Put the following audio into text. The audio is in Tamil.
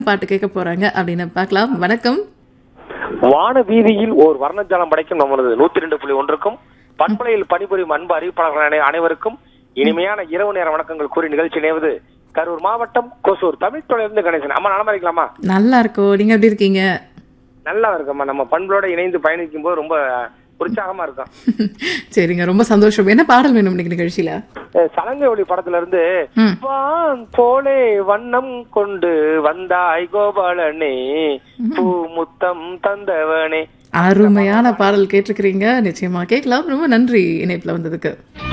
பாட்டு கேட்க போறாங்க அப்படின்னு பார்க்கலாம் வணக்கம் வான வீதியில் ஓர் வர்ணஜாலம் படைக்கும் நம்மளது நூத்தி ரெண்டு புள்ளி ஒன்றுக்கும் பண்பலையில் பணிபுரியும் அன்பு அறிவிப்பாளர்கள் அனை- அனைவருக்கும் இனிமையான இரவு நேர வணக்கங்கள் கூறி நிகழ்ச்சி இணைவது கரூர் மாவட்டம் கொசூர் தமிழ் தொழிலிருந்து கணேசன் அம்மா நலமா இருக்கலாமா நல்லா இருக்கோ நீங்க எப்படி இருக்கீங்க நல்லா இருக்கம்மா நம்ம பண்புகளோட இணைந்து பயணிக்கும் போது ரொம்ப உற்சாகமா இருக்கும் சரிங்க ரொம்ப சந்தோஷம் என்ன பாடல் வேணும் இன்னைக்கு நிகழ்ச்சியில அஹ் சலங்கை ஒளி படத்துல இருந்து ம். வான் போலே வண்ணம் கொண்டு வந்தாய் கோபாலனே பூ முத்தம் தந்தவனே அருமையான பாடல் கேட்டிருக்கிறீங்க நிச்சயமா கேட்கலாம் ரொம்ப நன்றி இணைப்புல வந்ததுக்கு